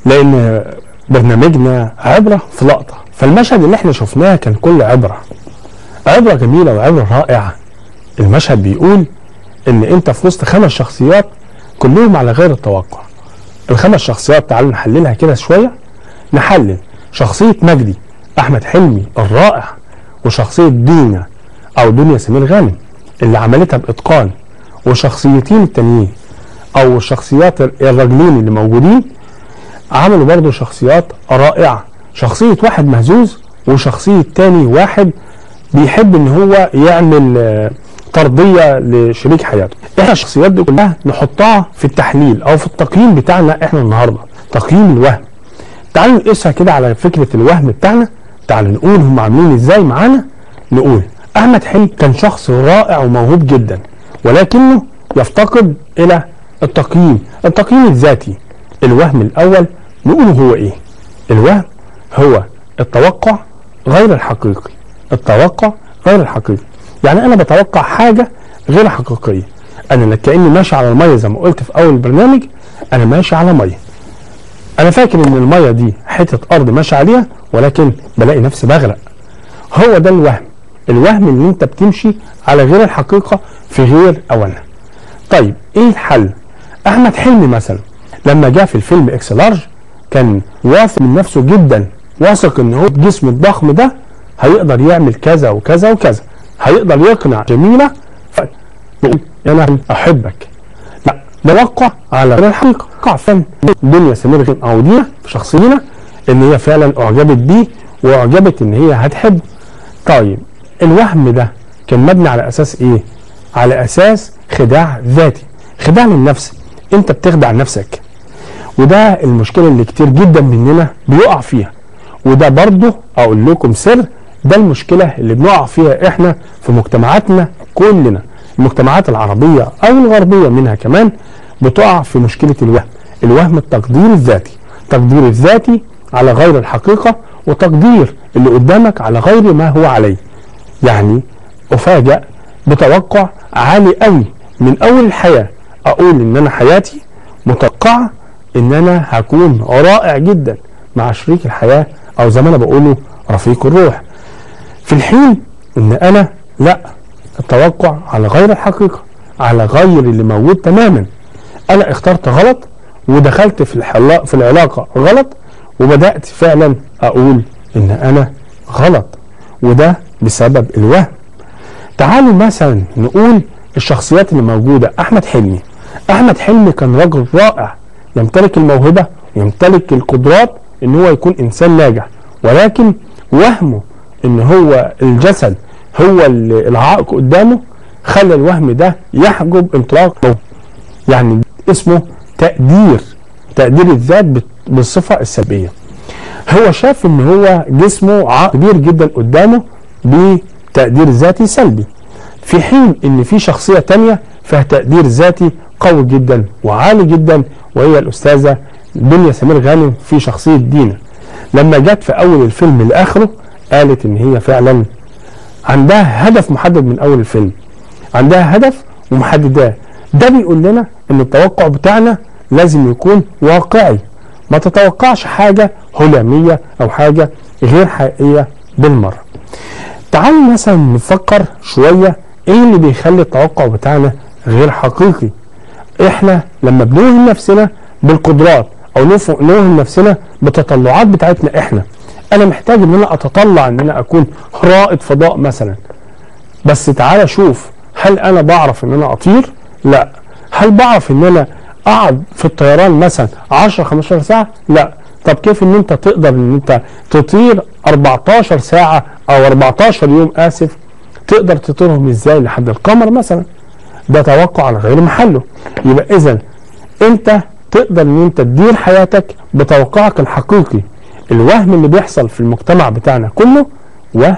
لان برنامجنا عبره في لقطه فالمشهد اللي احنا شفناه كان كله عبره عبره جميله وعبره رائعه المشهد بيقول ان انت في وسط خمس شخصيات كلهم على غير التوقع الخمس شخصيات تعالوا نحللها كده شويه نحلل شخصيه مجدي احمد حلمي الرائع وشخصيه دينا او دنيا سمير غانم اللي عملتها باتقان وشخصيتين التانيين او الشخصيات الراجلين اللي موجودين عملوا برضه شخصيات رائعه شخصيه واحد مهزوز وشخصيه تاني واحد بيحب ان هو يعمل آه، ترضيه لشريك حياته احنا الشخصيات دي كلها نحطها في التحليل او في التقييم بتاعنا احنا النهارده تقييم الوهم تعالوا نقيسها كده على فكره الوهم بتاعنا تعالوا نقول هم عاملين ازاي معانا نقول احمد حلمي كان شخص رائع وموهوب جدا ولكنه يفتقد الى التقييم التقييم الذاتي الوهم الاول نقول هو ايه الوهم هو التوقع غير الحقيقي التوقع غير الحقيقي يعني انا بتوقع حاجه غير حقيقيه انا كاني ماشي على الميه زي ما قلت في اول البرنامج انا ماشي على ميه انا فاكر ان الميه دي حته ارض ماشي عليها ولكن بلاقي نفسي بغرق هو ده الوهم الوهم اللي انت بتمشي على غير الحقيقه في غير اوانها طيب ايه الحل احمد حلمي مثلا لما جاء في الفيلم اكس لارج كان واثق من نفسه جدا واثق ان هو الجسم الضخم ده هيقدر يعمل كذا وكذا وكذا هيقدر يقنع جميله يقول انا احبك لا ده وقع على غير الحقيقه وقع فن دنيا سمير غانم او دينا في شخصينا ان هي فعلا اعجبت بيه واعجبت ان هي هتحب طيب الوهم ده كان مبني على اساس ايه على اساس خداع ذاتي خداع للنفس انت بتخدع نفسك وده المشكله اللي كتير جدا مننا بيقع فيها وده برضه اقول لكم سر ده المشكله اللي بنقع فيها احنا في مجتمعاتنا كلنا المجتمعات العربيه او الغربيه منها كمان بتقع في مشكله الوهم الوهم التقدير الذاتي تقدير الذاتي على غير الحقيقه وتقدير اللي قدامك على غير ما هو عليه يعني افاجئ بتوقع عالي قوي من اول الحياه اقول ان انا حياتي متوقعه ان انا هكون رائع جدا مع شريك الحياه او زي ما انا بقوله رفيق الروح في الحين ان انا لا التوقع على غير الحقيقه على غير اللي موجود تماما انا اخترت غلط ودخلت في الحلا في العلاقه غلط وبدات فعلا اقول ان انا غلط وده بسبب الوهم تعالوا مثلا نقول الشخصيات اللي موجوده احمد حلمي احمد حلمي كان رجل رائع يمتلك الموهبه ويمتلك القدرات ان هو يكون انسان ناجح ولكن وهمه ان هو الجسد هو اللي العائق قدامه خلى الوهم ده يحجب انطلاقه يعني اسمه تقدير تقدير الذات بت- بالصفه السلبيه هو شاف ان هو جسمه عائق كبير جدا قدامه بتقدير ذاتي سلبي في حين ان في شخصيه تانية فيها تقدير ذاتي قوي جدا وعالي جدا وهي الاستاذه دنيا سمير غانم في شخصيه دينا لما جت في اول الفيلم لاخره قالت ان هي فعلا عندها هدف محدد من اول الفيلم عندها هدف ومحدداه ده بيقول لنا ان التوقع بتاعنا لازم يكون واقعي ما تتوقعش حاجه هلاميه او حاجه غير حقيقيه بالمره تعالوا مثلا نفكر شويه ايه اللي بيخلي التوقع بتاعنا غير حقيقي احنا لما بنوهم نفسنا بالقدرات او نف- نوهم نفسنا بالتطلعات بتاعتنا احنا انا محتاج ان انا اتطلع ان انا اكون رائد فضاء مثلا بس تعالى شوف هل انا بعرف ان انا اطير لا هل بعرف ان انا اقعد في الطيران مثلا 10 15 ساعه لا طب كيف ان انت تقدر ان انت تطير 14 ساعه او 14 يوم اسف تقدر تطيرهم ازاي لحد القمر مثلا ده توقع على غير محله يبقى اذا انت تقدر ان انت تدير حياتك بتوقعك الحقيقي الوهم اللي بيحصل في المجتمع بتاعنا كله وهم